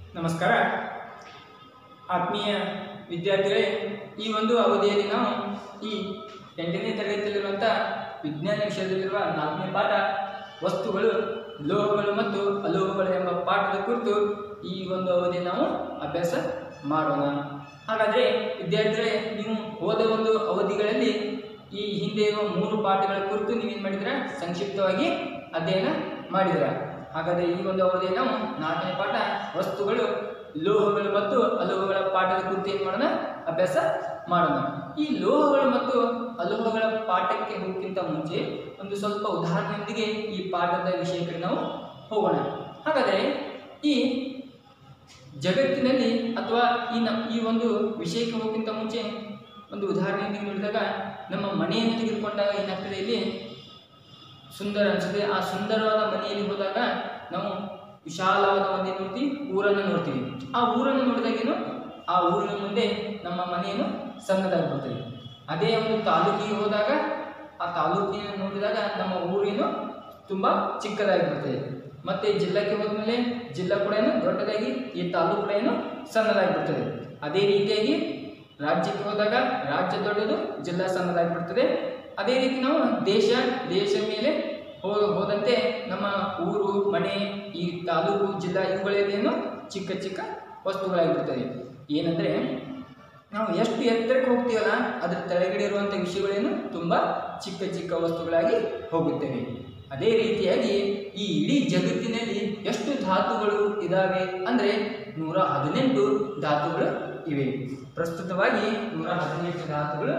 ನಮಸ್ಕಾರ ಆತ್ಮೀಯ ವಿದ್ಯಾರ್ಥಿಗಳೇ ಈ ಒಂದು ಅವಧಿಯಲ್ಲಿ ನಾವು ಈ ಎಂಟನೇ ತರಗತಿಯಲ್ಲಿರುವಂಥ ವಿಜ್ಞಾನ ವಿಷಯದಲ್ಲಿರುವ ನಾಲ್ಕನೇ ಪಾಠ ವಸ್ತುಗಳು ಲೋಹಗಳು ಮತ್ತು ಅಲೋಹಗಳು ಎಂಬ ಪಾಠದ ಕುರಿತು ಈ ಒಂದು ಅವಧಿ ನಾವು ಅಭ್ಯಾಸ ಮಾಡೋಣ ಹಾಗಾದರೆ ವಿದ್ಯಾರ್ಥಿಗಳೇ ನೀವು ಹೋದ ಒಂದು ಅವಧಿಗಳಲ್ಲಿ ಈ ಹಿಂದೆ ಇರುವ ಮೂರು ಪಾಠಗಳ ಕುರಿತು ನೀವೇನು ಮಾಡಿದ್ರೆ ಸಂಕ್ಷಿಪ್ತವಾಗಿ ಅಧ್ಯಯನ ಮಾಡಿದ್ರ ಹಾಗಾದರೆ ಈ ಒಂದು ಅವಧಿಯಲ್ಲಿ ನಾವು ನಾಲ್ಕನೇ ಪಾಠ ವಸ್ತುಗಳು ಲೋಹಗಳು ಮತ್ತು ಅಲೋಹಗಳ ಪಾಠದ ಕುರಿತು ಏನು ಮಾಡೋಣ ಅಭ್ಯಾಸ ಮಾಡೋಣ ಈ ಲೋಹಗಳು ಮತ್ತು ಅಲೋಹಗಳ ಪಾಠಕ್ಕೆ ಹೋಗಕ್ಕಿಂತ ಮುಂಚೆ ಒಂದು ಸ್ವಲ್ಪ ಉದಾಹರಣೆಯೊಂದಿಗೆ ಈ ಪಾಠದ ವಿಷಯಕ್ಕೆ ನಾವು ಹೋಗೋಣ ಹಾಗಾದರೆ ಈ ಜಗತ್ತಿನಲ್ಲಿ ಅಥವಾ ಈ ನ ಈ ಒಂದು ವಿಷಯಕ್ಕೆ ಹೋಗೋಕ್ಕಿಂತ ಮುಂಚೆ ಒಂದು ಉದಾಹರಣೆಯೊಂದಿಗೆ ನೋಡಿದಾಗ ನಮ್ಮ ಮನೆಯನ್ನು ತೆಗೆದುಕೊಂಡಾಗ ಏನಾಗ್ತದೆ ಇಲ್ಲಿ ಸುಂದರ ಅನಿಸುತ್ತೆ ಆ ಸುಂದರವಾದ ಮನೆಯಲ್ಲಿ ಹೋದಾಗ ನಾವು ವಿಶಾಲವಾದ ಒಂದು ಏನು ನೋಡ್ತೀವಿ ಊರನ್ನು ನೋಡ್ತೀವಿ ಆ ಊರನ್ನು ನೋಡಿದಾಗೇನು ಆ ಊರಿನ ಮುಂದೆ ನಮ್ಮ ಮನೆಯನ್ನು ಸಣ್ಣದಾಗ್ಬಿಡ್ತದೆ ಅದೇ ಒಂದು ತಾಲೂಕಿಗೆ ಹೋದಾಗ ಆ ತಾಲೂಕಿನ ನೋಡಿದಾಗ ನಮ್ಮ ಊರೇನು ತುಂಬ ಚಿಕ್ಕದಾಗಿಬಿಡ್ತದೆ ಮತ್ತೆ ಜಿಲ್ಲೆಗೆ ಹೋದ್ಮೇಲೆ ಜಿಲ್ಲಾ ಕೂಡ ಏನು ದೊಡ್ಡದಾಗಿ ಈ ತಾಲೂಕು ಕೂಡ ಏನು ಸಣ್ಣದಾಗಿಬಿಡ್ತದೆ ಅದೇ ರೀತಿಯಾಗಿ ರಾಜ್ಯಕ್ಕೆ ಹೋದಾಗ ರಾಜ್ಯ ದೊಡ್ಡದು ಜಿಲ್ಲಾ ಸಣ್ಣದಾಗಿಬಿಡ್ತದೆ ಅದೇ ರೀತಿ ನಾವು ದೇಶ ದೇಶ ಮೇಲೆ ಹೋ ಹೋದಂತೆ ನಮ್ಮ ಊರು ಮನೆ ಈ ತಾಲೂಕು ಜಿಲ್ಲಾ ಇವುಗಳೇನು ಚಿಕ್ಕ ಚಿಕ್ಕ ವಸ್ತುಗಳಾಗಿರ್ತದೆ ಏನಂದರೆ ನಾವು ಎಷ್ಟು ಎತ್ತರಕ್ಕೆ ಹೋಗ್ತೀವಲ್ಲ ಅದರ ಕೆಳಗಡೆ ಇರುವಂಥ ವಿಷಯಗಳೇನು ತುಂಬ ಚಿಕ್ಕ ಚಿಕ್ಕ ವಸ್ತುಗಳಾಗಿ ಹೋಗುತ್ತವೆ ಅದೇ ರೀತಿಯಾಗಿ ಈ ಇಡೀ ಜಗತ್ತಿನಲ್ಲಿ ಎಷ್ಟು ಧಾತುಗಳು ಇದ್ದಾವೆ ಅಂದರೆ ನೂರ ಹದಿನೆಂಟು ಧಾತುಗಳು ಇವೆ ಪ್ರಸ್ತುತವಾಗಿ ನೂರ ಹದಿನೆಂಟು ಧಾತುಗಳು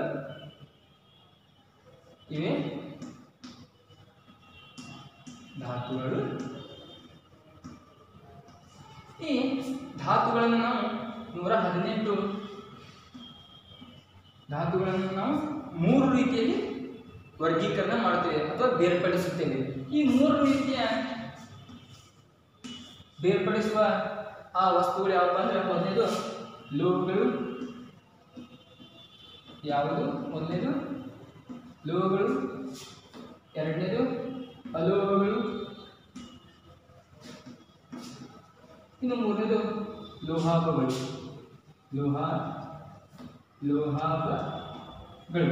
ಇವೆ ಧಾತುಗಳು ಈ ಧಾತುಗಳನ್ನು ನಾವು ನೂರ ಹದಿನೆಂಟು ಧಾತುಗಳನ್ನು ನಾವು ಮೂರು ರೀತಿಯಲ್ಲಿ ವರ್ಗೀಕರಣ ಮಾಡುತ್ತೇವೆ ಅಥವಾ ಬೇರ್ಪಡಿಸುತ್ತೇವೆ ಈ ಮೂರು ರೀತಿಯ ಬೇರ್ಪಡಿಸುವ ಆ ವಸ್ತುಗಳು ಯಾವಪ್ಪ ಅಂದರೆ ಮೊದಲನೇದು ಲೋಹಗಳು ಯಾವುದು ಮೊದಲನೇದು ಲೋಹಗಳು ಎರಡನೇದು ಅಲೋಹಗಳು ಇನ್ನು ಮೂರನೇದು ಲೋಹಾಪಗಳು ಲೋಹ ಲೋಹಾಪಗಳು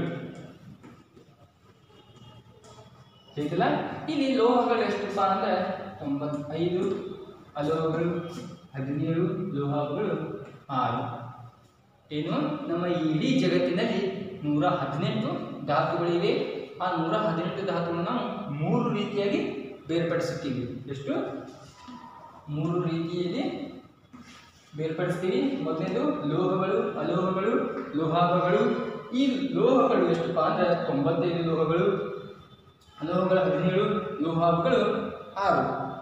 ಹೇಳ್ತಿಲ್ಲ ಇಲ್ಲಿ ಲೋಹಗಳು ಎಷ್ಟಪ್ಪ ಅಂದರೆ ತೊಂಬತ್ತೈದು ಅಲೋಹಗಳು ಹದಿನೇಳು ಲೋಹಗಳು ಆರು ಏನು ನಮ್ಮ ಈ ಇಡೀ ಜಗತ್ತಿನಲ್ಲಿ ನೂರ ಹದಿನೆಂಟು ಧಾತುಗಳಿವೆ ಆ ನೂರ ಹದಿನೆಂಟು ಧಾತುಗಳನ್ನು ನಾವು ಮೂರು ರೀತಿಯಾಗಿ ಬೇರ್ಪಡಿಸುತ್ತೀವಿ ಎಷ್ಟು ಮೂರು ರೀತಿಯಲ್ಲಿ ಬೇರ್ಪಡಿಸ್ತೀವಿ ಮೊದಲನೇದು ಲೋಹಗಳು ಅಲೋಹಗಳು ಲೋಹಾಭಗಳು ಈ ಲೋಹಗಳು ಎಷ್ಟಪ್ಪ ಅಂದರೆ ತೊಂಬತ್ತೈದು ಲೋಹಗಳು ಅಲೋಹಗಳು ಹದಿನೇಳು ಲೋಹಾಭಗಳು ಆರು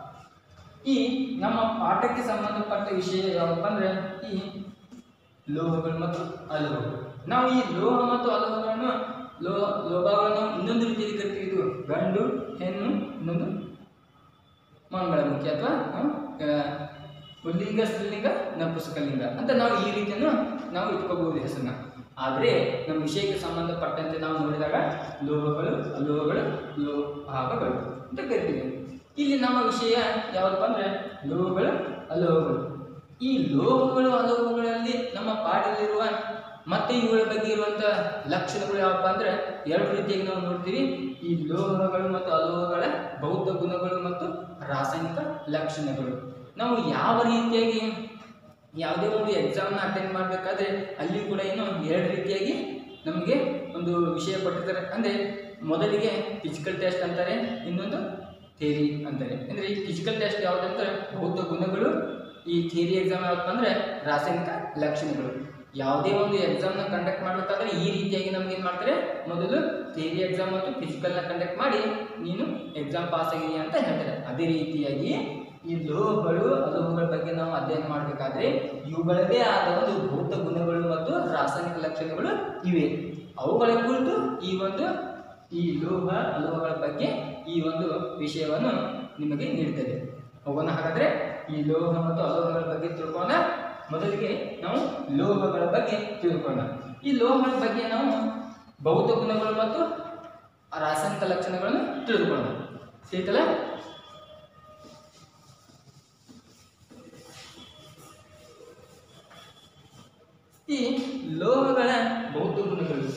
ಈ ನಮ್ಮ ಪಾಠಕ್ಕೆ ಸಂಬಂಧಪಟ್ಟ ವಿಷಯ ಯಾವಪ್ಪ ಅಂದರೆ ಈ ಲೋಹಗಳು ಮತ್ತು ಅಲೋಹಗಳು ನಾವು ಈ ಲೋಹ ಮತ್ತು ಅಲೋಹಗಳನ್ನು ಲೋಹ ಲೋಹಗಳನ್ನು ಇನ್ನೊಂದು ರೀತಿಯಲ್ಲಿ ಕರಿತೀವಿ ಇದು ಗಂಡು ಹೆಣ್ಣು ಇನ್ನೊಂದು ಮಂಗಳಮುಖಿ ಅಥವಾ ಪುಲ್ಲಿಂಗ ಸ್ತ್ರೀಲಿಂಗ ನಪುಸಕಲಿಂಗ ಅಂತ ನಾವು ಈ ರೀತಿಯನ್ನು ನಾವು ಇಟ್ಕೋಬಹುದು ಹೆಸರನ್ನ ಆದರೆ ನಮ್ಮ ವಿಷಯಕ್ಕೆ ಸಂಬಂಧಪಟ್ಟಂತೆ ನಾವು ನೋಡಿದಾಗ ಲೋಹಗಳು ಅಲೋಹಗಳು ಲೋಹಾಭಗಳು ಅಂತ ಕರಿತೀವಿ ಇಲ್ಲಿ ನಮ್ಮ ವಿಷಯ ಯಾವುದಪ್ಪ ಅಂದರೆ ಲೋಹಗಳು ಅಲೋಹಗಳು ಈ ಲೋಹಗಳು ಅಲೋಹಗಳಲ್ಲಿ ನಮ್ಮ ಪಾಠದಲ್ಲಿರುವ ಮತ್ತೆ ಇವುಗಳ ಬಗ್ಗೆ ಇರುವಂಥ ಲಕ್ಷಣಗಳು ಯಾವಪ್ಪ ಅಂದರೆ ಎರಡು ರೀತಿಯಾಗಿ ನಾವು ನೋಡ್ತೀವಿ ಈ ಲೋಹಗಳು ಮತ್ತು ಅಲೋಹಗಳ ಬೌದ್ಧ ಗುಣಗಳು ಮತ್ತು ರಾಸಾಯನಿಕ ಲಕ್ಷಣಗಳು ನಾವು ಯಾವ ರೀತಿಯಾಗಿ ಯಾವುದೇ ಒಂದು ಎಕ್ಸಾಮ್ನ ಅಟೆಂಡ್ ಮಾಡಬೇಕಾದ್ರೆ ಅಲ್ಲಿ ಕೂಡ ಏನು ಎರಡು ರೀತಿಯಾಗಿ ನಮಗೆ ಒಂದು ವಿಷಯ ಕೊಟ್ಟಿರ್ತಾರೆ ಅಂದರೆ ಮೊದಲಿಗೆ ಫಿಸಿಕಲ್ ಟೆಸ್ಟ್ ಅಂತಾರೆ ಇನ್ನೊಂದು ಥೇರಿ ಅಂತಾರೆ ಅಂದರೆ ಈ ಫಿಸಿಕಲ್ ಟೆಸ್ಟ್ ಯಾವುದಂದ್ರೆ ಬೌದ್ಧ ಗುಣಗಳು ಈ ಥಿಯರಿ ಎಕ್ಸಾಮ್ ಯಾವಪ್ಪ ಅಂದರೆ ರಾಸಾಯನಿಕ ಲಕ್ಷಣಗಳು ಯಾವುದೇ ಒಂದು ಎಕ್ಸಾಮ್ನ ಕಂಡಕ್ಟ್ ಮಾಡಬೇಕಾದ್ರೆ ಈ ರೀತಿಯಾಗಿ ನಮ್ಗೆ ಏನು ಮಾಡ್ತಾರೆ ಮೊದಲು ಥಿಯರಿ ಎಕ್ಸಾಮ್ ಮತ್ತು ಫಿಸಿಕಲ್ನ ಕಂಡಕ್ಟ್ ಮಾಡಿ ನೀನು ಎಕ್ಸಾಮ್ ಪಾಸ್ ಆಗಿದೆಯಾ ಅಂತ ಹೇಳ್ತಾರೆ ಅದೇ ರೀತಿಯಾಗಿ ಈ ಲೋಹಗಳು ಅಲೋಹಗಳ ಬಗ್ಗೆ ನಾವು ಅಧ್ಯಯನ ಮಾಡಬೇಕಾದ್ರೆ ಇವುಗಳದೇ ಆದ ಒಂದು ಭೌತ ಗುಣಗಳು ಮತ್ತು ರಾಸಾಯನಿಕ ಲಕ್ಷಣಗಳು ಇವೆ ಅವುಗಳ ಕುರಿತು ಈ ಒಂದು ಈ ಲೋಹ ಅಲೋಹಗಳ ಬಗ್ಗೆ ಈ ಒಂದು ವಿಷಯವನ್ನು ನಿಮಗೆ ನೀಡ್ತದೆ ಹೋಗೋಣ ಹಾಗಾದ್ರೆ ಈ ಲೋಹ ಮತ್ತು ಅಲೋಹಗಳ ಬಗ್ಗೆ ತಿಳ್ಕೊಂಡ ಮೊದಲಿಗೆ ನಾವು ಲೋಹಗಳ ಬಗ್ಗೆ ತಿಳ್ಕೊಂಡ ಈ ಲೋಹಗಳ ಬಗ್ಗೆ ನಾವು ಭೌತ ಗುಣಗಳು ಮತ್ತು ರಾಸಾಯನಿಕ ಲಕ್ಷಣಗಳನ್ನು ತಿಳಿದುಕೊಳ್ಳೋಣ ಸರಿತಲ್ಲ ಈ ಲೋಹಗಳ ಭೌತ ಗುಣಗಳು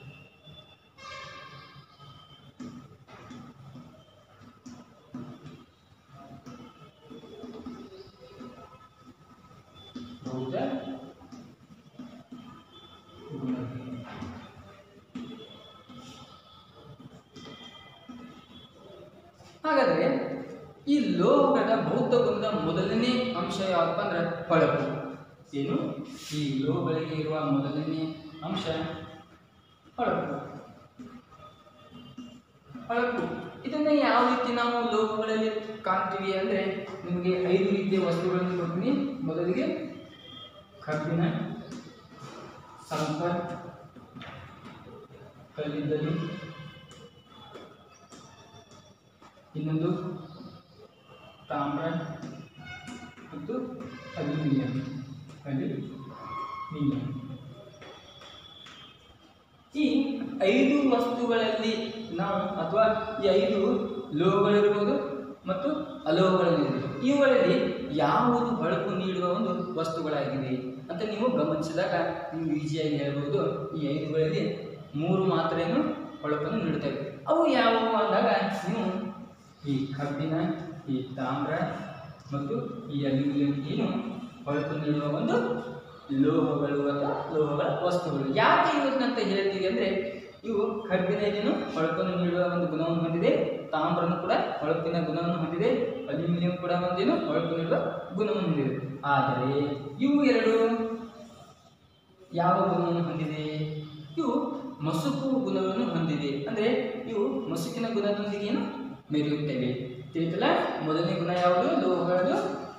ಭೌತ ಗುಣಗಳು ಹಾಗಾದರೆ ಈ ಲೋಹಗಳ ಭೌತ ಗುಣದ ಮೊದಲನೇ ಅಂಶ ಯಾವಪ್ಪ ಅಂದ್ರೆ ಹೊಳಪು ಏನು ಈ ಲೋಹಗಳಿಗೆ ಇರುವ ಮೊದಲನೇ ಅಂಶ ಹೊಳಪು ಹೊಳಪು ಇದನ್ನ ಯಾವ ರೀತಿ ನಾವು ಲೋಹಗಳಲ್ಲಿ ಕಾಣ್ತೀವಿ ಅಂದ್ರೆ ನಿಮಗೆ ಐದು ರೀತಿಯ ವಸ್ತುಗಳನ್ನು ಕೊಡ್ತೀನಿ ಮೊದಲಿಗೆ ಕಬ್ಬಿಣ ಸಲ್ಫರ್ ಕಲ್ಲಿದ್ದಲು ಇನ್ನೊಂದು ತಾಮ್ರ ಮತ್ತು ಅಲ್ಯೂಮಿನಿಯಂ ಅಲ್ಯೂಮಿನಿಯಂ ಈ ಐದು ವಸ್ತುಗಳಲ್ಲಿ ನಾವು ಅಥವಾ ಈ ಐದು ಲೋಹಗಳಿರ್ಬೋದು ಮತ್ತು ಅಲೋಹಗಳಿರ್ಬೋದು ಇವುಗಳಲ್ಲಿ ಯಾವುದು ಹೊಳಪು ನೀಡುವ ಒಂದು ವಸ್ತುಗಳಾಗಿದೆ ಅಂತ ನೀವು ಗಮನಿಸಿದಾಗ ನಿಮ್ಗೆ ಈಸಿಯಾಗಿ ಹೇಳ್ಬೋದು ಈ ಐದುಗಳಲ್ಲಿ ಮೂರು ಮಾತ್ರ ಏನು ಹೊಳಪನ್ನು ನೀಡುತ್ತವೆ ಅವು ಯಾವುವು ಅಂದಾಗ ನೀವು ಈ ಕಬ್ಬಿಣ ಈ ತಾಮ್ರ ಮತ್ತು ಈ ಅಲ್ಯೂಮಿನಿಯಂ ಏನು ಹೊಳಪು ನೀಡುವ ಒಂದು ಲೋಹಗಳು ಅಥವಾ ಲೋಹಗಳ ವಸ್ತುಗಳು ಯಾಕೆ ಇವತ್ತಂತ ಹೇಳ್ತೀವಿ ಅಂದರೆ ಇವು ಕಬ್ಬಿಣ ಏನು ಹೊಳಪನ್ನು ನೀಡುವ ಒಂದು ಗುಣವನ್ನು ಹೊಂದಿದೆ ತಾಮ್ರನು ಕೂಡ ಹೊಳಪಿನ ಗುಣವನ್ನು ಹೊಂದಿದೆ ಅಲ್ಯೂಮಿನಿಯಂ ಕೂಡ ಒಂದೇನು ಹೊಳಪು ನೀಡುವ ಗುಣವನ್ನು ಹೊಂದಿದೆ ಆದರೆ ಇವು ಎರಡು ಯಾವ ಗುಣವನ್ನು ಹೊಂದಿದೆ ಇವು ಮಸುಕು ಗುಣವನ್ನು ಹೊಂದಿದೆ ಅಂದರೆ ಇವು ಮಸುಕಿನ ಗುಣದೊಂದಿಗೆ ಏನು ಮೆರೆಯುತ್ತವೆ ತಿಳಿತಲ್ಲ ಮೊದಲನೇ ಗುಣ ಯಾವುದು ಲೋಹಗಳದು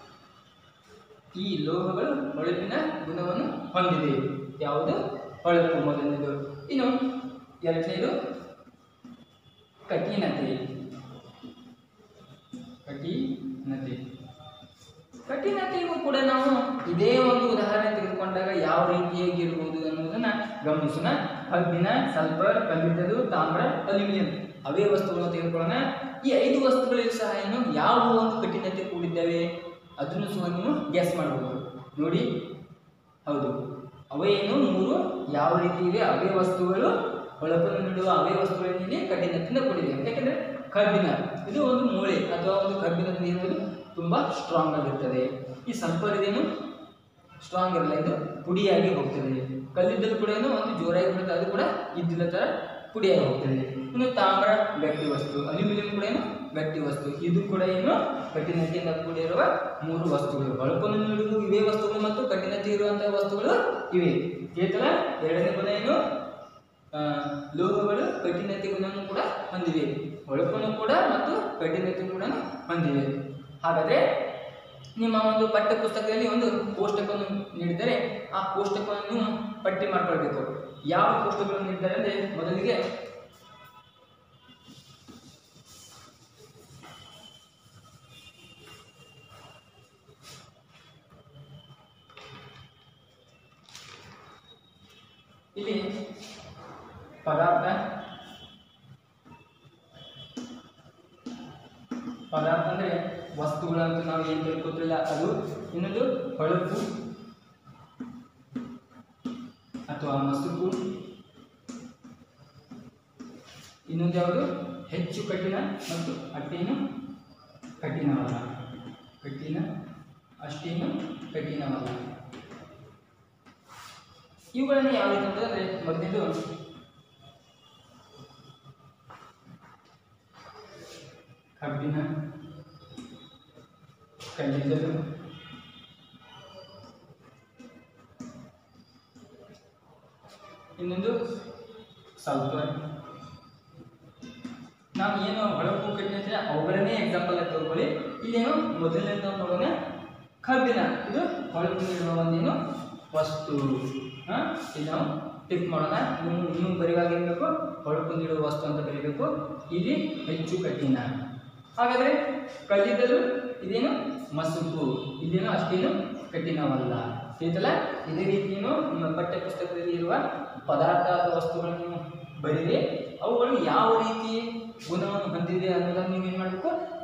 ಈ ಲೋಹಗಳು ಹೊಳಪಿನ ಗುಣವನ್ನು ಹೊಂದಿದೆ ಯಾವುದು ಹೊಳಪು ಮೊದಲನೇದು ಇನ್ನು ಎರಡನೇದು ಕಠಿಣತೆ ಕಠಿಣತೆ ಕಠಿಣತೆಯು ಕೂಡ ನಾವು ಇದೇ ಒಂದು ಉದಾಹರಣೆ ತೆಗೆದುಕೊಂಡಾಗ ಯಾವ ರೀತಿಯಾಗಿರ್ಬೋದು ಅನ್ನೋದನ್ನ ಗಮನಿಸೋಣ ಕಬ್ಬಿಣ ಸಲ್ಫರ್ ಕಲ್ಲಿದ್ದಲು ತಾಮ್ರ ಅಲ್ಯೂಮಿನಿಯಂ ಅವೇ ವಸ್ತುಗಳನ್ನು ತೆಗೆದುಕೊಳ್ಳೋಣ ಈ ಐದು ವಸ್ತುಗಳಲ್ಲಿ ಸಹ ಏನು ಯಾವ ಒಂದು ಕಠಿಣತೆ ಕೂಡಿದ್ದಾವೆ ಅದನ್ನು ಸಹ ನೀವು ಗೆಸ್ ಮಾಡಬಹುದು ನೋಡಿ ಹೌದು ಅವೇ ಏನು ಮೂರು ಯಾವ ರೀತಿ ಇವೆ ಅವೇ ವಸ್ತುಗಳು ಹೊಳಪನ್ನು ನೀಡುವ ಅವೇ ವಸ್ತುಗಳಲ್ಲಿ ಕಠಿಣತೆಯಿಂದ ಕೂಡಿದೆ ಯಾಕೆಂದ್ರೆ ಕಬ್ಬಿಣ ಇದು ಒಂದು ಮೂಳೆ ಅಥವಾ ಒಂದು ಕಬ್ಬಿಣದ ನೀರು ತುಂಬಾ ಸ್ಟ್ರಾಂಗ್ ಆಗಿರ್ತದೆ ಈ ಸಲ್ಫರ್ ಇದೇನು ಸ್ಟ್ರಾಂಗ್ ಇರಲ್ಲ ಇದು ಪುಡಿಯಾಗಿ ಹೋಗ್ತದೆ ಕಲ್ಲಿದ್ದಲು ಕೂಡ ಏನು ಒಂದು ಜೋರಾಗಿ ಬರುತ್ತೆ ಅದು ಕೂಡ ಇದ್ದಿಲ್ಲ ಥರ ಪುಡಿಯಾಗಿ ಹೋಗ್ತದೆ ಇನ್ನು ತಾಮ್ರ ಗಟ್ಟಿ ವಸ್ತು ಅಲ್ಯೂಮಿನಿಯಂ ಕೂಡ ಏನು ಗಟ್ಟಿ ವಸ್ತು ಇದು ಕೂಡ ಏನು ಕಠಿಣತೆಯಿಂದ ಕೂಡಿರುವ ಮೂರು ವಸ್ತುಗಳು ಹೊಳಪನ್ನು ನೀಡುವುದು ಇವೇ ವಸ್ತುಗಳು ಮತ್ತು ಕಠಿಣತೆ ಇರುವಂತಹ ವಸ್ತುಗಳು ಇವೆ ಕೇತಲ ಎರಡನೇ ಗುಣ ಏನು ಆ, ಲೋಹಗಳು ಕಠಿಣತೆ ಗುಣವನ್ನು ಕೂಡ ಹೊಂದಿವೆ ಹೊಳಪನ್ನು ಕೂಡ ಮತ್ತು ಕಠಿಣತೆ ಕೂಡ ಹೊಂದಿವೆ ಹಾಗಾದ್ರೆ ನಿಮ್ಮ ಒಂದು ಪಠ್ಯ ಪುಸ್ತಕದಲ್ಲಿ ಒಂದು ಕೋಷ್ಟಕವನ್ನು ನೀಡಿದರೆ ಆ ಕೋಷ್ಟಕವನ್ನು ನೀವು ಪಟ್ಟಿ ಮಾಡ್ಕೊಳ್ಬೇಕು ಯಾವ ಕೋಷ್ಟಕವನ್ನು ನೀಡಿದ್ದಾರೆ ಅಂದರೆ ಮೊದಲಿಗೆ ಇಲ್ಲಿ ಪದಾರ್ಥ ಪದಾರ್ಥ ಅಂದ್ರೆ ವಸ್ತುಗಳಂತ ನಾವು ಏನು ತಿಳ್ಕೊತಿಲ್ಲ ಅದು ಇನ್ನೊಂದು ಹೊಳಪು ಅಥವಾ ಮಸುಕು ಇನ್ನೊಂದು ಯಾವುದು ಹೆಚ್ಚು ಕಠಿಣ ಮತ್ತು ಅಟ್ಟೇನು ಕಠಿಣವಲ್ಲ ಕಠಿಣ ಅಷ್ಟೇನು ಕಠಿಣವಲ್ಲ ಇವುಗಳನ್ನು ಯಾವ ರೀತಿ ಅಂತಂದ್ರೆ ಮೊದಲಿದ್ದು ಕಬ್ಬಿಣ ಕಲ್ಲಿದ್ದಲು ಇನ್ನೊಂದು ಸಲ್ಫರ್ ನಾವು ಏನು ಹೊಳಪು ಕಟ್ಟಿದ್ರೆ ಅವುಗಳನ್ನೇ ಎಕ್ಸಾಂಪಲ್ ಆಗಿ ತಗೊಳ್ಳಿ ಇಲ್ಲೇನು ಮೊದಲನೇದು ನಾವು ನೋಡೋಣ ಕಬ್ಬಿಣ ಇದು ಹೊಳಪು ನೀಡುವ ಒಂದೇನು ವಸ್ತು ಹಾಂ ಇಲ್ಲಿ ನಾವು ಟಿಕ್ ಮಾಡೋಣ ನೀವು ನೀವು ಬರೆಯುವಾಗ ಏನು ಬೇಕು ಹೊಳಪು ನೀಡುವ ವಸ್ತು ಅಂತ ಬರೀಬೇಕು ಇಲ್ಲಿ ಹೆಚ್ಚು ಕಠಿಣ ಹಾಗಾದರೆ ಕಲ್ಲಿದ್ದಲು ಇದೇನು ಮಸುಕು ಇದೇನು ಅಷ್ಟೇನು ಕಠಿಣವಲ್ಲ ತಿಳಿತಲ್ಲ ಇದೇ ರೀತಿಯೂ ನಿಮ್ಮ ಪಠ್ಯ ಪುಸ್ತಕದಲ್ಲಿ ಇರುವ ಪದಾರ್ಥ ಅಥವಾ ವಸ್ತುಗಳನ್ನು ಬರೀರಿ ಅವುಗಳು ಯಾವ ರೀತಿ ಗುಣವನ್ನು ಹೊಂದಿದೆ ಅನ್ನೋದನ್ನು ನೀವು ಏನು ಮಾಡಬೇಕು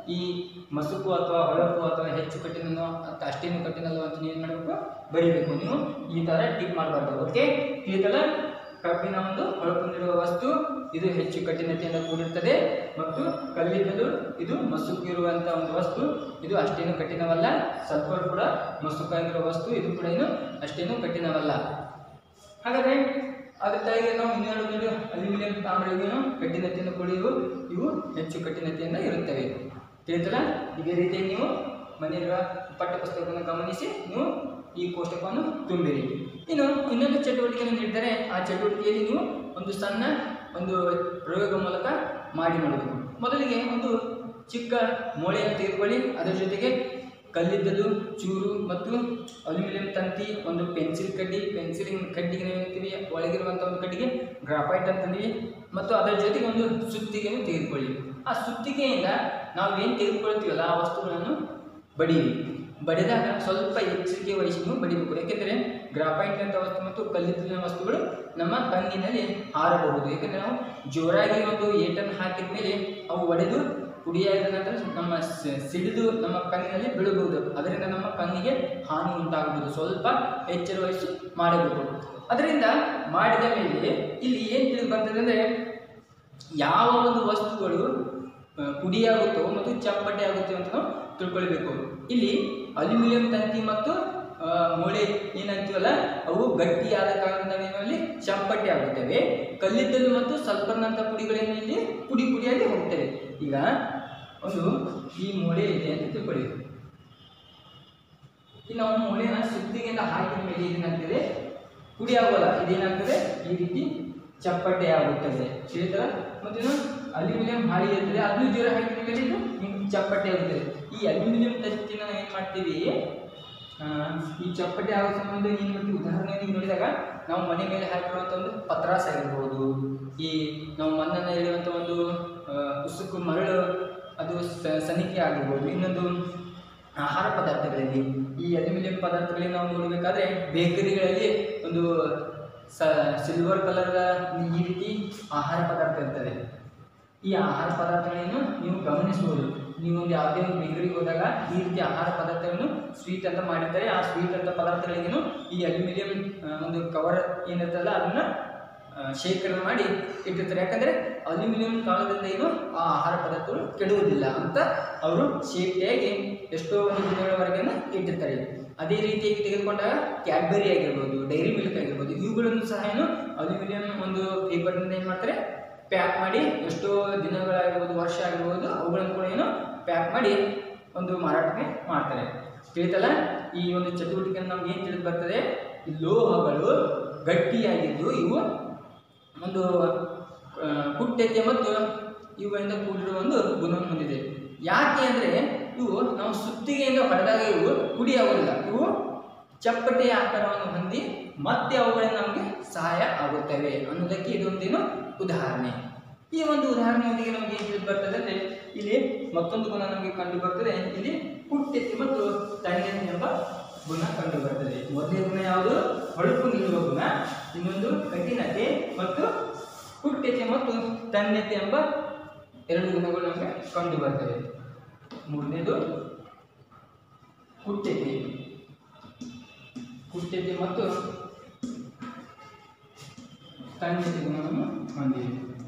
ಈ ಮಸುಕು ಅಥವಾ ಹೊಳಪು ಅಥವಾ ಹೆಚ್ಚು ಕಠಿಣನೋ ಅಥವಾ ಅಷ್ಟೇನು ಕಠಿಣಲ್ಲೋ ಅಂತ ನೀವು ಏನು ಮಾಡಬೇಕು ಬರೀಬೇಕು ನೀವು ಈ ಥರ ಟಿಕ್ ಮಾಡಬಾರ್ದು ಓಕೆ ತಿಳಿತಲ್ಲ ಕಬ್ಬಿನ ಒಂದು ಹೊಳಪು ವಸ್ತು ಇದು ಹೆಚ್ಚು ಕಠಿಣತೆಯಿಂದ ಕೂಡಿರ್ತದೆ ಮತ್ತು ಕಲ್ಲಿದ್ದಲು ಇದು ಮಸುಕು ಇರುವಂಥ ಒಂದು ವಸ್ತು ಇದು ಅಷ್ಟೇನು ಕಠಿಣವಲ್ಲ ಸಲ್ಫರ್ ಕೂಡ ಮಸುಕಾಗಿರುವ ವಸ್ತು ಇದು ಕೂಡ ಏನು ಅಷ್ಟೇನು ಕಠಿಣವಲ್ಲ ಹಾಗಾದ್ರೆ ಅದ್ರ ಕೆಳಗೆ ನಾವು ಇನ್ನೆರಡು ನೀರು ಅಲ್ಯೂಮಿನಿಯಂ ತಾಮ್ರಗಳು ಕಠಿಣತೆಯಿಂದ ಕೂಡಿವು ಇವು ಹೆಚ್ಚು ಕಠಿಣತೆಯಿಂದ ಇರುತ್ತವೆ ತಿಳಿತಲ್ಲ ಇದೇ ರೀತಿ ನೀವು ಮನೆಯಲ್ಲಿರುವ ಪಠ್ಯಪುಸ್ತಕವನ್ನು ಗಮನಿಸಿ ನೀವು ಈ ಕೋಷ್ಟಕವನ್ನು ತುಂಬಿರಿ ಇನ್ನು ಇನ್ನೊಂದು ಚಟುವಟಿಕೆಯನ್ನು ನೀಡಿದರೆ ಆ ಚಟುವಟಿಕೆಯಲ್ಲಿ ನೀವು ಒಂದು ಸಣ್ಣ ಒಂದು ಪ್ರಯೋಗ ಮೂಲಕ ಮಾಡಿ ನೋಡಬೇಕು ಮೊದಲಿಗೆ ಒಂದು ಚಿಕ್ಕ ಮೊಳೆಯನ್ನು ತೆಗೆದುಕೊಳ್ಳಿ ಅದರ ಜೊತೆಗೆ ಕಲ್ಲಿದ್ದಲು ಚೂರು ಮತ್ತು ಅಲ್ಯೂಮಿನಿಯಂ ತಂತಿ ಒಂದು ಪೆನ್ಸಿಲ್ ಕಡ್ಡಿ ಪೆನ್ಸಿಲಿನ ಕಡ್ಡಿಗೆ ನಾವು ಹೇಳ್ತೀವಿ ಒಳಗಿರುವಂಥ ಒಂದು ಕಡ್ಡಿಗೆ ಗ್ರಾಫೈಟ್ ಅಂತಂದ್ವಿ ಮತ್ತು ಅದರ ಜೊತೆಗೆ ಒಂದು ಸುತ್ತಿಗೆಯನ್ನು ತೆಗೆದುಕೊಳ್ಳಿ ಆ ಸುತ್ತಿಗೆಯಿಂದ ನಾವು ಏನು ತೆಗೆದುಕೊಳ್ತೀವಲ್ಲ ಆ ವಸ್ತುಗಳನ್ನು ಬಡೀರಿ ಬಡಿದಾಗ ಸ್ವಲ್ಪ ಎಚ್ಚರಿಕೆ ವಹಿಸಿ ನೀವು ಬಡಿಬೇಕು ಯಾಕೆಂದರೆ ಗ್ರಾಫೈಟ್ ಅಂತ ವಸ್ತು ಮತ್ತು ಕಲ್ಲಿದ್ದಲಿನ ವಸ್ತುಗಳು ನಮ್ಮ ಕಣ್ಣಿನಲ್ಲಿ ಹಾರಬಹುದು ಯಾಕೆಂದರೆ ನಾವು ಜೋರಾಗಿ ಒಂದು ಏಟನ್ನು ಹಾಕಿದ ಮೇಲೆ ಅವು ಒಡೆದು ಪುಡಿಯಾದ ನಂತರ ನಮ್ಮ ಸ- ಸಿಡಿದು ನಮ್ಮ ಕಣ್ಣಿನಲ್ಲಿ ಬೀಳಬಹುದು ಅದರಿಂದ ನಮ್ಮ ಕಣ್ಣಿಗೆ ಹಾನಿ ಉಂಟಾಗಬಹುದು ಸ್ವಲ್ಪ ಎಚ್ಚರ ವಹಿಸಿ ಮಾಡಬೇಕು ಅದರಿಂದ ಮಾಡಿದ ಮೇಲೆ ಇಲ್ಲಿ ಏನು ತಿಳಿದು ಬರ್ತದೆ ಅಂದರೆ ಯಾವ ಒಂದು ವಸ್ತುಗಳು ಆ, ಪುಡಿಯಾಗುತ್ತೋ ಮತ್ತು ಚಪ್ಪಟೆ ಆಗುತ್ತೆ ಅಂತ ನಾವು ತಿಳ್ಕೊಳ್ಬೇಕು ಇಲ್ಲಿ ಅಲ್ಯೂಮಿನಿಯಂ ತಂತಿ ಮತ್ತು ಆ, ಮೊಳೆ ಏನಂತೀವಲ್ಲ ಅವು ಗಟ್ಟಿಯಾದ ಕಾರಣದಿಂದ ಏನಲ್ಲಿ ಚಪ್ಪಟೆ ಆಗುತ್ತವೆ ಕಲ್ಲಿದ್ದಲು ಮತ್ತು ಸಲ್ಫರ್ನಂಥ ಪುಡಿಗಳೇನು ಇಲ್ಲಿ ಪುಡಿ ಪುಡಿಯಾಗಿ ಹೋಗ್ತವೆ ಈಗ ಒಂದು ಈ ಮೊಳೆ ಇದೆ ಅಂತ ತಿಳ್ಕೊಳ್ಳಿ ಈ ನಾವು ಮೊಳೆನ ಸುತ್ತಿಗೆಯಿಂದ ಹಾಕಿದ ಮೇಲೆ ಏನಾಗ್ತದೆ ಪುಡಿ ಆಗೋಲ್ಲ ಇದೇನಾಗ್ತದೆ ಈ ರೀತಿ ಚಪ್ಪಟೆ ಆಗುತ್ತದೆ ತಿಳಿತಲ್ಲ ಮತ್ತು ಇನ್ನು ಅಲ್ಯೂಮಿನಿಯಂ ಹಾಳಿ ಇರ್ತದೆ ಅದನ್ನು ಜೋರ ಹಾಕಿದ ಮೇಲೆ ಇದು ಹಿಂಗೆ ಚಪ್ಪಟೆ ಆಗುತ್ತದೆ ಈ ಅಲ್ಯೂಮಿನಿಯಂ ತಂತಿನ ನಾವು ಏನು ಮಾಡ್ತೀವಿ ಆ, ಈ ಚಪ್ಪಟೆ ಆಗೋ ಸಂಬಂಧ ಏನು ಮಾಡ್ತೀವಿ ಉದಾಹರಣೆ ನೀವು ನೋಡಿದಾಗ ನಾವು ಮನೆ ಮೇಲೆ ಹಾಕಿರುವಂಥ ಒಂದು ಪತ್ರಾಸ ಆಗಿರ್ಬೋದು ಈ ನಾವು ಮಣ್ಣನ್ನು ಎಳೆಯುವಂಥ ಒಂದು ಆ, ಉಸುಕು ಮರಳು ಅದು ಸ- ಸನಿಕೆ ಆಗಿರ್ಬೋದು ಇನ್ನೊಂದು ಆಹಾರ ಪದಾರ್ಥಗಳಲ್ಲಿ ಈ ಅಲ್ಯೂಮಿನಿಯಂ ಪದಾರ್ಥಗಳಲ್ಲಿ ನಾವು ನೋಡಬೇಕಾದ್ರೆ ಬೇಕರಿಗಳಲ್ಲಿ ಒಂದು ಸ ಸಿಲ್ವರ್ ಕಲರ್ ಈ ರೀತಿ ಆಹಾರ ಪದಾರ್ಥ ಇರ್ತದೆ ಈ ಆಹಾರ ಪದಾರ್ಥಗಳನ್ನು ನೀವು ಗಮನಿಸಬಹುದು ನೀವು ಒಂದು ಯಾವುದೇ ಒಂದು ಬೇಕರಿಗೆ ಹೋದಾಗ ಈ ರೀತಿ ಆಹಾರ ಪದಾರ್ಥಗಳನ್ನು ಸ್ವೀಟ್ ಅಂತ ಮಾಡಿರ್ತಾರೆ ಆ ಸ್ವೀಟ್ ಅಂತ ಪದಾರ್ಥಗಳಿಗೇನು ಈ ಅಲ್ಯೂಮಿನಿಯಂ ಒಂದು ಕವರ್ ಏನಿರ್ತಲ್ಲ ಅದನ್ನ ಆ, ಶೇಖರಣೆ ಮಾಡಿ ಇಟ್ಟಿರ್ತಾರೆ ಯಾಕಂದ್ರೆ ಅಲ್ಯೂಮಿನಿಯಂ ಕಾಲದಿಂದ ಏನು ಆ ಆಹಾರ ಪದಾರ್ಥಗಳು ಕೆಡುವುದಿಲ್ಲ ಅಂತ ಅವರು ಸೇಫ್ಟಿಯಾಗಿ ಎಷ್ಟೋ ಒಂದು ದಿನಗಳವರೆಗೆ ಇಟ್ಟಿರ್ತಾರೆ ಅದೇ ರೀತಿಯಾಗಿ ತೆಗೆದುಕೊಂಡಾಗ ಕ್ಯಾಡ್ಬರಿ ಆಗಿರ್ಬೋದು ಡೈರಿ ಮಿಲ್ಕ್ ಆಗಿರ್ಬೋದು ಇವುಗಳನ್ನು ಸಹ ಏನು ಅಲ್ಯೂಮಿನಿಯಂ ಒಂದು ಪೇಪರ್ನಿಂದ ಏನು ಮಾಡ್ತಾರೆ ಪ್ಯಾಕ್ ಮಾಡಿ ಎಷ್ಟೋ ದಿನಗಳಾಗಿರ್ಬೋದು ವರ್ಷ ಆಗಿರ್ಬೋದು ಅವುಗಳನ್ನು ಕೂಡ ಏನು ಪ್ಯಾಕ್ ಮಾಡಿ ಒಂದು ಮಾರಾಟಕ್ಕೆ ಮಾಡ್ತಾರೆ ತಿಳಿತಲ್ಲ ಈ ಒಂದು ಚಟುವಟಿಕೆಯನ್ನು ನಮ್ಗೆ ಏನು ತಿಳಿದು ಬರ್ತದೆ ಈ ಲೋಹಗಳು ಗಟ್ಟಿಯಾಗಿದ್ದು ಇವು ಒಂದು ಆ, ಕುಟ್ಟೆತೆ ಮತ್ತು ಇವುಗಳಿಂದ ಕೂಡಿರುವ ಒಂದು ಗುಣವನ್ನು ಹೊಂದಿದೆ ಯಾಕೆ ಅಂದರೆ ಇವು ನಾವು ಸುತ್ತಿಗೆಯಿಂದ ಹೊಡೆದಾಗ ಇವು ಪುಡಿ ಆಗೋದಿಲ್ಲ ಇವು ಚಪ್ಪಟೆಯ ಆಕಾರವನ್ನು ಹೊಂದಿ ಮತ್ತೆ ಅವುಗಳಿಂದ ನಮಗೆ ಸಹಾಯ ಆಗುತ್ತವೆ ಅನ್ನೋದಕ್ಕೆ ಇದೊಂದೇನು ಉದಾಹರಣೆ ಈ ಒಂದು ಉದಾಹರಣೆಯೊಂದಿಗೆ ನಮಗೆ ಏನು ತಿಳಿದು ಬರ್ತದೆ ಅಂದರೆ ಇಲ್ಲಿ ಮತ್ತೊಂದು ಗುಣ ನಮಗೆ ಕಂಡು ಬರ್ತದೆ ಇಲ್ಲಿ ಕುಟ್ಟೆತ್ತಿ ಮತ್ತು ತಣ್ಣೆತ್ತಿ ಎಂಬ ಗುಣ ಕಂಡು ಬರ್ತದೆ ಮೊದಲನೇ ಗುಣ ಯಾವುದು ಹೊಳಪು ನಿಲ್ಲುವ ಗುಣ ಇನ್ನೊಂದು ಕಠಿಣತೆ ಮತ್ತು ಕುಟ್ಟೆತೆ ಮತ್ತು ತಣ್ಣೆತೆ ಎಂಬ ಎರಡು ಗುಣಗಳು ನಮಗೆ ಕಂಡು ಬರ್ತವೆ ಮೂರನೇದು ಕುಟ್ಟೆತೆ ಕುಟ್ಟೆತೆ ಮತ್ತು ತಣ್ಣೆತೆ ಗುಣವನ್ನು ಹೊಂದಿದೆ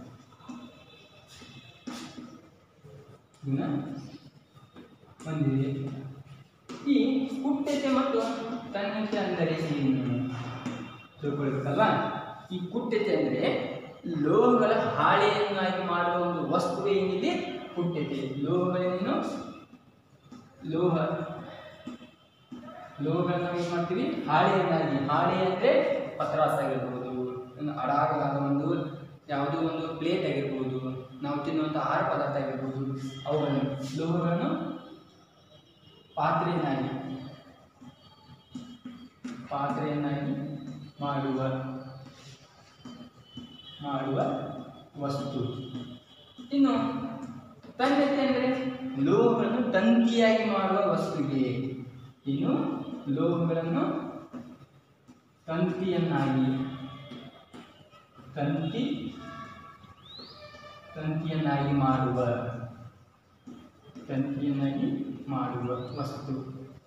ಗುಣ ಹೊಂದಿದೆ ಈ ಕುಟ್ಟೆತೆ ಮತ್ತು ತನ್ನತೆ ಅಂದರೆ ಏನು ತಿಳ್ಕೊಳ್ಬೇಕಲ್ವಾ ಈ ಕುಟ್ಟೆತೆ ಅಂದರೆ ಲೋಹಗಳ ಹಾಳೆಯನ್ನಾಗಿ ಮಾಡುವ ಒಂದು ವಸ್ತು ಏನಿದೆ ಕುಟ್ಟೆತೆ ಲೋಹಗಳೇನೇನು ಲೋಹ ಲೋಹಗಳನ್ನ ಏನು ಮಾಡ್ತೀವಿ ಹಾಳೆಯನ್ನಾಗಿ ಹಾಳೆ ಅಂದರೆ ಪತ್ರಾಸ ಆಗಿರ್ಬೋದು ಇನ್ನು ಅಡಾಗಲಾದ ಒಂದು ಯಾವುದೋ ಒಂದು ಪ್ಲೇಟ್ ಆಗಿರ್ಬೋದು ನಾವು ತಿನ್ನುವಂಥ ಆಹಾರ ಪದಾರ್ಥ ಆಗಿರ್ಬೋದು ಅವುಗಳನ್ನು ಲೋಹಗಳನ್ನು ಪಾತ್ರೆಯನ್ನಾಗಿ ಪಾತ್ರೆಯನ್ನಾಗಿ ಮಾಡುವ ಮಾಡುವ ವಸ್ತು ಇನ್ನು ತನ್ನತೆ ಅಂದರೆ ಲೋಹಗಳನ್ನು ತಂತಿಯಾಗಿ ಮಾಡುವ ವಸ್ತುವಿಗೆ ಇನ್ನು ಲೋಹಗಳನ್ನು ತಂತಿಯನ್ನಾಗಿ ತಂತಿ ತಂತಿಯನ್ನಾಗಿ ಮಾಡುವ ತಂತಿಯನ್ನಾಗಿ ಮಾಡುವ ವಸ್ತು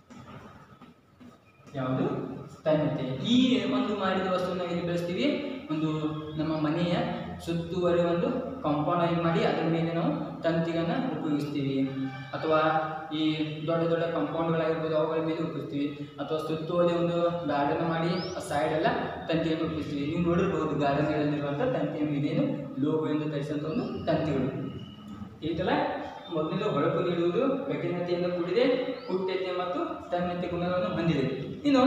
ಯಾವುದು ತನ್ಯತೆ ಈ ಒಂದು ಮಾಡಿದ ವಸ್ತುವನ್ನು ಇಲ್ಲಿ ಬಳಸ್ತೀವಿ ಒಂದು ನಮ್ಮ ಮನೆಯ ಸುತ್ತುವರೆ ಒಂದು ಕಾಂಪೌಂಡ್ ಆಗಿ ಮಾಡಿ ಅದರ ಮೇಲೆ ನಾವು ತಂತಿಗಳನ್ನು ಉಪಯೋಗಿಸ್ತೀವಿ ಅಥವಾ ಈ ದೊಡ್ಡ ದೊಡ್ಡ ಕಾಂಪೌಂಡ್ಗಳಾಗಿರ್ಬೋದು ಅವುಗಳ ಮೇಲೆ ಉಪಯೋಗಿಸ್ತೀವಿ ಅಥವಾ ಸುತ್ತುವರೆ ಒಂದು ಗಾರ್ಡನ್ ಮಾಡಿ ಆ ಸೈಡ್ ಎಲ್ಲ ತಂತಿಯನ್ನು ಉಪಯೋಗಿಸ್ತೀವಿ ನೀವು ನೋಡಿರ್ಬೋದು ಗಾರ್ಡನ್ಗಳಲ್ಲಿರುವಂಥ ತಂತಿಯನ್ನು ಇದೇನು ಲೋಹದಿಂದ ತರಿಸಿದಂಥ ಒಂದು ತಂತಿಗಳು ಈತಲ ಮೊದಲನೇದು ಹೊಳಪು ನೀಡುವುದು ಕಠಿಣತೆಯಿಂದ ಕೂಡಿದೆ ಕುಟ್ಟತೆ ಮತ್ತು ತನ್ನತೆ ಗುಣಗಳನ್ನು ಹೊಂದಿದೆ ಇನ್ನು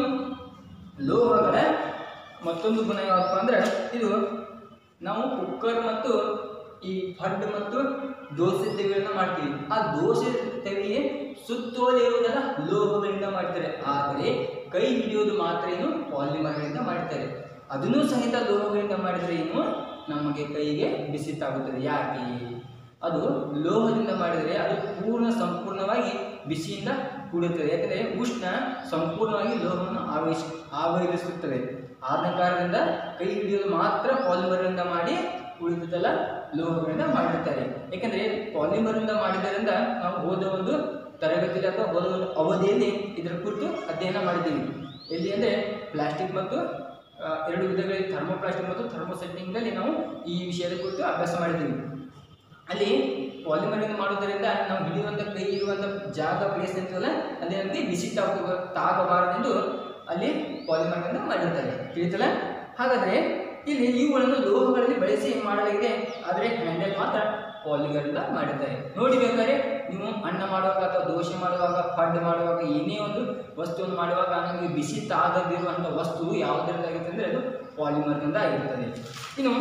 ಲೋಹಗಳ ಮತ್ತೊಂದು ಗುಣ ಯಾವಪ್ಪ ಅಂದ್ರೆ ಇದು ನಾವು ಕುಕ್ಕರ್ ಮತ್ತು ಈ ಫಡ್ ಮತ್ತು ದೋಸೆ ತೆವಿಗಳನ್ನ ಮಾಡ್ತೀವಿ ಆ ದೋಸೆ ತೆವಿಗೆ ಸುತ್ತೋಲೆ ಇರುವುದೆಲ್ಲ ಲೋಹಗಳಿಂದ ಮಾಡ್ತಾರೆ ಆದರೆ ಕೈ ಹಿಡಿಯೋದು ಮಾತ್ರ ಏನು ಪಾಲಿಮರ್ಗಳಿಂದ ಮಾಡ್ತಾರೆ ಅದನ್ನು ಸಹಿತ ಲೋಹಗಳಿಂದ ಮಾಡಿದರೆ ಏನು ನಮಗೆ ಕೈಗೆ ಬಿಸಿ ತಾಗುತ್ತದೆ ಯಾಕೆ ಅದು ಲೋಹದಿಂದ ಮಾಡಿದರೆ ಅದು ಪೂರ್ಣ ಸಂಪೂರ್ಣವಾಗಿ ಬಿಸಿಯಿಂದ ಕೂಡುತ್ತದೆ ಯಾಕಂದರೆ ಉಷ್ಣ ಸಂಪೂರ್ಣವಾಗಿ ಲೋಹವನ್ನು ಆವರಿಸಿ ಆವರಿಸುತ್ತದೆ ಆದ ಕಾರಣದಿಂದ ಕೈ ಹಿಡಿಯೋದು ಮಾತ್ರ ಪಾಲಿಮರಿಂದ ಮಾಡಿ ಉಳಿದುದೆಲ್ಲ ಲೋಹಗಳಿಂದ ಮಾಡಿರ್ತಾರೆ ಯಾಕಂದರೆ ಪಾಲಿಮರಿಂದ ಮಾಡಿದ್ದರಿಂದ ನಾವು ಹೋದ ಒಂದು ತರಗತಿಯಲ್ಲಿ ಅಥವಾ ಹೋದ ಒಂದು ಅವಧಿಯಲ್ಲಿ ಇದರ ಕುರಿತು ಅಧ್ಯಯನ ಮಾಡಿದ್ದೀವಿ ಎಲ್ಲಿ ಅಂದರೆ ಪ್ಲಾಸ್ಟಿಕ್ ಮತ್ತು ಆ, ಎರಡು ವಿಧಗಳಲ್ಲಿ ಥರ್ಮೋಪ್ಲಾಸ್ಟಿಕ್ ಮತ್ತು ಥರ್ಮೋಸೆಟ್ಟಿಂಗ್ನಲ್ಲಿ ನಾವು ಈ ವಿಷಯದ ಕುರಿತು ಅಭ್ಯಾಸ ಮಾಡಿದ್ದೀವಿ ಅಲ್ಲಿ ಪಾಲಿಮರಿಂದ ಮಾಡೋದರಿಂದ ನಾವು ಹಿಡಿಯುವಂಥ ಕೈ ಇರುವಂಥ ಜಾಗ ಪ್ಲೇಸ್ ಅಂತಲ್ಲ ಅಲ್ಲಿ ನಮಗೆ ಬಿಸಿ ತಾಗ ತಾಗಬಾರದೆಂದು ಅಲ್ಲಿ ಪಾಲಿಮರ್ನಿಂದ ಮಾಡಿರ್ತಾರೆ ತಿಳಿತಲ್ಲ ಹಾಗಾದರೆ ಇಲ್ಲಿ ಇವುಗಳನ್ನು ಲೋಹಗಳಲ್ಲಿ ಬಳಸಿ ಮಾಡಲಾಗಿದೆ ಆದರೆ ಹ್ಯಾಂಡಲ್ ಮಾತ್ರ ಪಾಲಿಗಳಿಂದ ಮಾಡಿರ್ತಾರೆ ನೋಡಿ ಬೇಕಾದ್ರೆ ನೀವು ಅನ್ನ ಮಾಡುವಾಗ ಅಥವಾ ದೋಸೆ ಮಾಡುವಾಗ ಫಡ್ ಮಾಡುವಾಗ ಏನೇ ಒಂದು ವಸ್ತುವನ್ನು ಮಾಡುವಾಗ ನಮಗೆ ಬಿಸಿ ತಾಗದಿರುವಂಥ ವಸ್ತು ಯಾವುದರಿಂದ ಆಗಿರುತ್ತೆ ಅಂದರೆ ಅದು ಪಾಲಿಮರ್ನಿಂದ ಆಗಿರುತ್ತದೆ ಇನ್ನು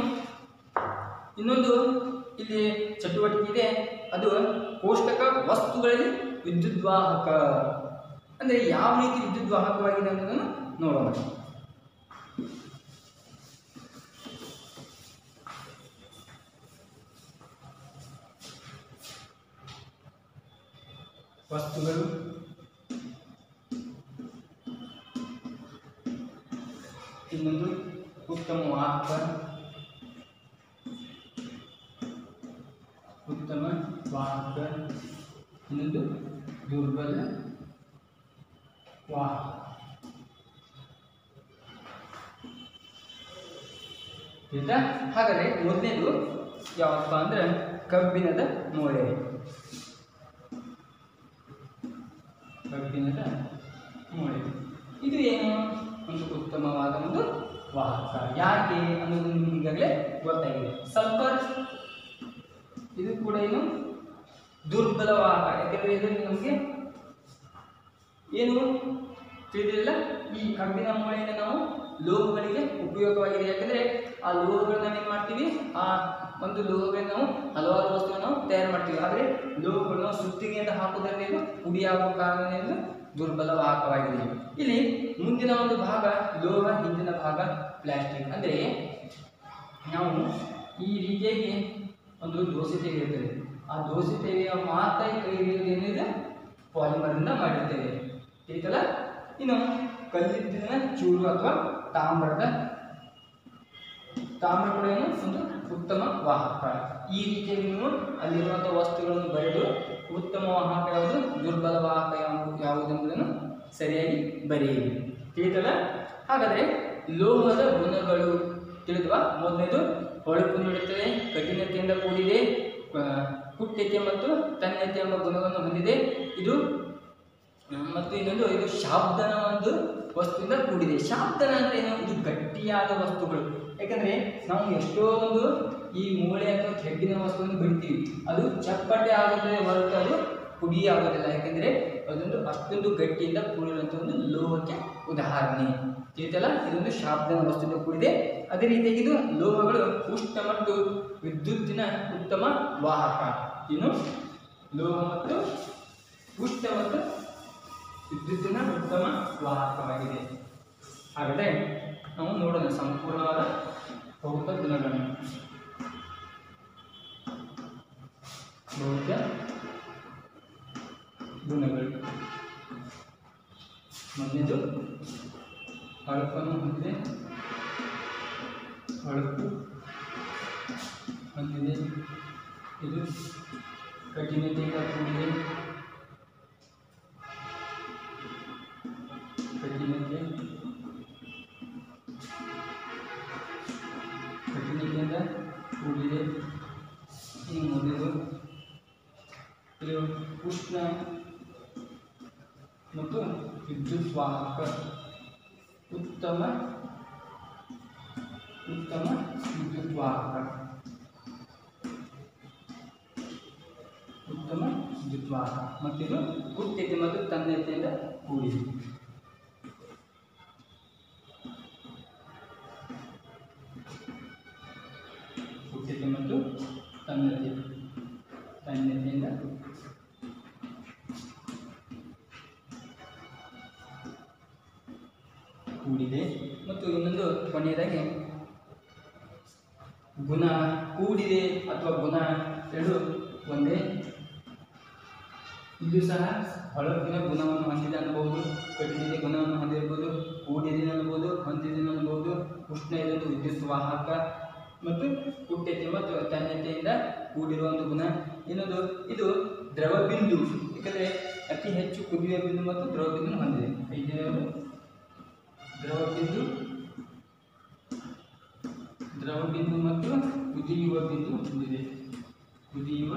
ಇನ್ನೊಂದು ಇಲ್ಲಿ ಚಟುವಟಿಕೆ ಇದೆ ಅದು ಕೋಷ್ಟಕ ವಸ್ತುಗಳಲ್ಲಿ ವಿದ್ಯುದ್ವಾಹಕ ಅಂದರೆ ಯಾವ ರೀತಿ ವಿದ್ಯುದ್ವಾಹಕವಾಗಿದೆ ಅನ್ನೋದನ್ನು ನೋಡೋಣ ವಸ್ತುಗಳು ಇನ್ನೊಂದು ಉತ್ತಮ ವಾಹಕ ಉತ್ತಮ ವಾಹಕ ಇನ್ನೊಂದು ದುರ್ಬಲ ವಾಹಕ ಆಯ್ತಾ ಹಾಗಾದರೆ ಮೊದಲನೇದು ಯಾವಪ್ಪ ಅಂದ್ರೆ ಕಬ್ಬಿಣದ ಮೂಳೆ ಕಬ್ಬಿಣದ ಮೂಳೆ ಇದು ಏನು ಒಂದು ಉತ್ತಮವಾದ ಒಂದು ವಾಹಕ ಯಾಕೆ ಅನ್ನೋದು ನಿಮ್ಗೆ ಈಗಾಗಲೇ ಗೊತ್ತಾಗಿದೆ ಸಲ್ಫರ್ ಇದು ಕೂಡ ಏನು ದುರ್ಬಲ ವಾಹಕ ಯಾಕೆಂದ್ರೆ ಇದು ನಮಗೆ ಏನು ತಿಳಿದಿಲ್ಲ ಈ ಕಬ್ಬಿಣ ಮೂಳೆಯಿಂದ ನಾವು ಲೋಹಗಳಿಗೆ ಉಪಯೋಗವಾಗಿದೆ ಯಾಕಂದ್ರೆ ಆ ಲೋಹಗಳನ್ನ ಏನು ಮಾಡ್ತೀವಿ ಆ ಒಂದು ಲೋಹಗಳನ್ನ ನಾವು ಹಲವಾರು ವಸ್ತುವನ್ನು ನಾವು ತಯಾರು ಮಾಡ್ತೀವಿ ಆದರೆ ಲೋಹಗಳು ನಾವು ಸುತ್ತಿಗೆಯಿಂದ ಹಾಕುವುದರಿಂದ ಇದು ಪುಡಿಯಾಗುವ ಕಾರಣದಿಂದ ದುರ್ಬಲ ವಾಹಕವಾಗಿದೆ ಇಲ್ಲಿ ಮುಂದಿನ ಒಂದು ಭಾಗ ಲೋಹ ಹಿಂದಿನ ಭಾಗ ಪ್ಲಾಸ್ಟಿಕ್ ಅಂದರೆ ನಾವು ಈ ರೀತಿಯಾಗಿ ಒಂದು ದೋಸೆ ತೆಗೆಯುತ್ತೇವೆ ಆ ದೋಸೆ ತೆಗೆಯುವ ಮಾತ್ರ ಕೈ ಹಿಡಿಯೋದು ಏನಿದೆ ಪಾಲಿಮರಿಂದ ಮಾಡಿರ್ತೇವೆ ತಿಳಿತಲ್ಲ ಇನ್ನು ಕಲ್ಲಿದ್ದಿನ ಚೂರು ಅಥವಾ ತಾಮ್ರದ ತಾಮ್ರ ಕೂಡ ಏನು ಒಂದು ಉತ್ತಮ ವಾಹಕ ಈ ರೀತಿಯಾಗಿ ನೀವು ಅಲ್ಲಿರುವಂಥ ವಸ್ತುಗಳನ್ನು ಬರೆದು ಉತ್ತಮ ವಾಹಕ ಯಾವುದು ದುರ್ಬಲ ವಾಹಕ ಯಾವುದು ಯಾವುದೆಂಬುದನ್ನು ಸರಿಯಾಗಿ ಬರೆಯಿರಿ ತಿಳಿತಲ್ಲ ಹಾಗಾದರೆ ಲೋಹದ ಗುಣಗಳು ತಿಳಿದ್ವಾ ಮೊದಲನೇದು ಹೊಳಪು ನೀಡುತ್ತದೆ ಕಠಿಣತೆಯಿಂದ ಕೂಡಿದೆ ಆ, ಕುಟ್ಯತೆ ಮತ್ತು ತನ್ಯತೆ ಎಂಬ ಗುಣವನ್ನು ಹೊಂದಿದೆ ಇದು ಮತ್ತು ಇನ್ನೊಂದು ಇದು ಶಾಬ್ದನ ಒಂದು ವಸ್ತುವಿಂದ ಕೂಡಿದೆ ಶಾಬ್ದನ ಅಂದ್ರೆ ಏನು ಇದು ಗಟ್ಟಿಯಾದ ವಸ್ತುಗಳು ಯಾಕಂದ್ರೆ ನಾವು ಎಷ್ಟೋ ಒಂದು ಈ ಮೂಳೆ ಅಥವಾ ಕೆಡ್ಡಿನ ವಸ್ತುವನ್ನು ಬಿಡ್ತೀವಿ ಅದು ಚಪ್ಪಟೆ ಆಗುತ್ತದೆ ಹೊರತು ಅದು ಪುಡಿ ಆಗೋದಿಲ್ಲ ಯಾಕಂದ್ರೆ ಅದೊಂದು ಅಷ್ಟೊಂದು ಗಟ್ಟಿಯಿಂದ ಕೂಡಿರುವಂಥ ಒಂದು ಲೋಹಕ್ಕೆ ಉದಾಹರಣೆ ತಿಳಿತಲ್ಲ ಇದೊಂದು ಶಾಬ್ದನ ವಸ್ತುವಿಂದ ಕೂಡಿದೆ ಅದೇ ರೀತಿಯಾಗಿ ಇದು ಲೋಹಗಳು ಉಷ್ಣ ಮತ್ತು ವಿದ್ಯುತ್ತಿನ ಉತ್ತಮ ವಾಹಕ ಇನ್ನು ಲೋಹ ಮತ್ತು ಉಷ್ಣ ಮತ್ತು ವಿದ್ಯುತ್ತಿನ ಉತ್ತಮ ವಾಹಕವಾಗಿದೆ ಹಾಗಾದರೆ ನಾವು ನೋಡೋಣ ಸಂಪೂರ್ಣವಾದ ಭೌತ ಗುಣಗಳನ್ನು ಭೌತ ಗುಣಗಳು ಮೊದಲನೇದು ಹೊಳಪನ್ನು ಹೊಂದಿದೆ ಹೊಳಪು ಹೊಂದಿದೆ ಇದು ಕಠಿಣತೆಯಿಂದ ಕೂಡಿದೆ ಕಠಿಣತೆ ಕಠಿಣತೆಯಿಂದ ಕೂಡಿದೆ ಈ ಮೊದಲು ಇದು ಉಷ್ಣ ಮತ್ತು ವಿದ್ಯುತ್ ವಾಹಕ ಉತ್ತಮ ಉತ್ತಮ ವಿದ್ಯುತ್ ವಾಹಕ ಉತ್ತಮ ವಿದ್ಯುತ್ ವಾಹಕ ಮತ್ತಿದು ಕುತ್ಯತೆ ಮತ್ತು ತನ್ನತೆಯಿಂದ ಕೂಡಿದೆ ಕುತ್ಯತೆ ಮತ್ತು ತನ್ನತೆ ತನ್ನತೆಯಿಂದ ಕೂಡಿದೆ ಮತ್ತು ಇನ್ನೊಂದು ಕೊನೆಯದಾಗಿ ಗುಣ ಕೂಡಿದೆ ಅಥವಾ ಗುಣ ಎರಡು ಒಂದೇ ಇದು ಸಹ ಹೊಳಪಿನ ಗುಣವನ್ನು ಹೊಂದಿದೆ ಅನ್ನಬಹುದು ಕಠಿಣತೆ ಗುಣವನ್ನು ಹೊಂದಿರಬಹುದು ಕೂಡಿದೆ ಅನ್ನಬಹುದು ಹೊಂದಿದೆ ಅನ್ನಬಹುದು ಉಷ್ಣ ಇದೊಂದು ವಿದ್ಯುತ್ ವಾಹಕ ಮತ್ತು ಕುಟ್ಯತೆ ಮತ್ತು ತನ್ಯತೆಯಿಂದ ಕೂಡಿರುವ ಒಂದು ಗುಣ ಇನ್ನೊಂದು ಇದು ದ್ರವ ಬಿಂದು ಯಾಕಂದರೆ ಅತಿ ಹೆಚ್ಚು ಕುದಿಯುವ ಬಿಂದು ಮತ್ತು ದ್ರವ ಬಿಂದು ಹೊಂದಿದೆ ಐದನೇದು ದ್ರವ ಬಿಂದು ದ್ರವ ಬಿಂದು ಮತ್ತು ಕುದಿಯುವ ಬಿಂದು ಹೊಂದಿದೆ ಕುದಿಯುವ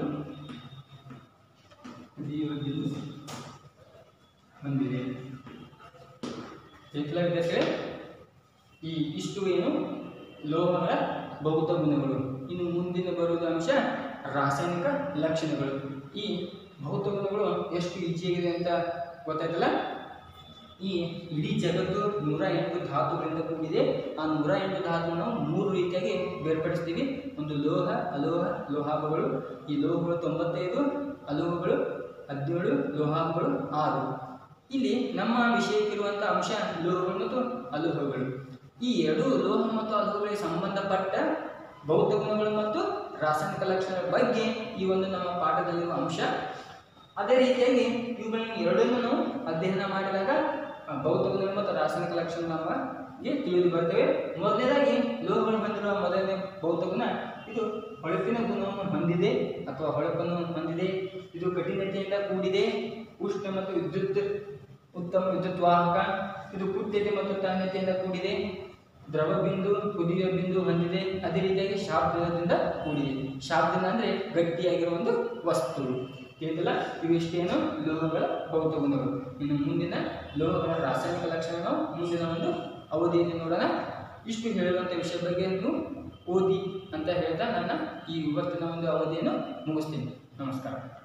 ಕುದಿಯುವ ಬಿಂದು ಹೊಂದಿದೆ ಏಕೆಲ್ಲ ವಿದ್ಯಾರ್ಥಿಗಳೇ ಈ ಇಷ್ಟು ಏನು ಲೋಹಗಳ ಭೌತ ಗುಣಗಳು ಇನ್ನು ಮುಂದಿನ ಬರುವುದು ಅಂಶ ರಾಸಾಯನಿಕ ಲಕ್ಷಣಗಳು ಈ ಭೌತ ಗುಣಗಳು ಎಷ್ಟು ಈಜಿಯಾಗಿದೆ ಅಂತ ಗೊತ್ತಾಯ್ತಲ್ಲ ಈ ಇಡೀ ಜಗತ್ತು ನೂರ ಎಂಟು ಧಾತುಗಳಿಂದ ಕೂಡಿದೆ ಆ ನೂರ ಎಂಟು ಧಾತುವನ್ನು ನಾವು ಮೂರು ರೀತಿಯಾಗಿ ಬೇರ್ಪಡಿಸ್ತೀವಿ ಒಂದು ಲೋಹ ಅಲೋಹ ಲೋಹಾಭಗಳು ಈ ಲೋಹಗಳು ತೊಂಬತ್ತೈದು ಅಲೋಹಗಳು ಹದಿನೇಳು ಲೋಹಾಭಗಳು ಆರು ಇಲ್ಲಿ ನಮ್ಮ ವಿಷಯಕ್ಕಿರುವಂಥ ಅಂಶ ಲೋಹಗಳು ಮತ್ತು ಅಲೋಹಗಳು ಈ ಎರಡು ಲೋಹ ಮತ್ತು ಅಲೋಹಗಳಿಗೆ ಸಂಬಂಧಪಟ್ಟ ಭೌತ ಗುಣಗಳು ಮತ್ತು ರಾಸಾಯನಿಕ ಲಕ್ಷಣಗಳ ಬಗ್ಗೆ ಈ ಒಂದು ನಮ್ಮ ಪಾಠದಲ್ಲಿರುವ ಅಂಶ ಅದೇ ರೀತಿಯಾಗಿ ಇವುಗಳನ್ನ ಎರಡನ್ನೂ ನಾವು ಅಧ್ಯಯನ ಮಾಡಿದಾಗ ಆ, ಭೌತ ಗುಣಗಳು ಮತ್ತು ರಾಸಾಯನಿಕ ಲಕ್ಷಣ ನಮಗೆ ತಿಳಿದು ಬರ್ತವೆ ಮೊದಲನೇದಾಗಿ ಲೋಹಗಳು ಹೊಂದಿರುವ ಮೊದಲನೇ ಭೌತ ಗುಣ ಇದು ಹೊಳಪಿನ ಗುಣವನ್ನು ಹೊಂದಿದೆ ಅಥವಾ ಹೊಳಪನ್ನು ಹೊಂದಿದೆ ಇದು ಕಠಿಣತೆಯಿಂದ ಕೂಡಿದೆ ಉಷ್ಣ ಮತ್ತು ವಿದ್ಯುತ್ ಉತ್ತಮ ವಿದ್ಯುತ್ ವಾಹಕ ಇದು ಕುತ್ಯತೆ ಮತ್ತು ತನ್ಯತೆಯಿಂದ ಕೂಡಿದೆ ದ್ರವ ಬಿಂದು ಕುದಿಯುವ ಬಿಂದು ಹೊಂದಿದೆ ಅದೇ ರೀತಿಯಾಗಿ ಶಾಬ್ದದಿಂದ ಕೂಡಿದೆ ಶಾಬ್ದನ ಅಂದ್ರೆ ಗಟ್ಟಿಯಾಗಿರುವ ಒಂದು ವಸ್ತು ತಿಳಿದಿಲ್ಲ ಇವಿಷ್ಟೇನು ಲೋಹಗಳ ಭೌತ ಗುಣಗಳು ಇನ್ನು ಮುಂದಿನ ಲೋಹಗಳ ರಾಸಾಯನಿಕ ಲಕ್ಷಣ ನಾವು ಮುಂದಿನ ಒಂದು ಅವಧಿಯಲ್ಲಿ ನೋಡೋಣ ಇಷ್ಟು ಹೇಳುವಂಥ ವಿಷಯ ಬಗ್ಗೆ ನೀವು ಓದಿ ಅಂತ ಹೇಳ್ತಾ ನನ್ನ ಈ ಇವತ್ತಿನ ಒಂದು ಅವಧಿಯನ್ನು ಮುಗಿಸ್ತೀನಿ ನಮಸ್ಕಾರ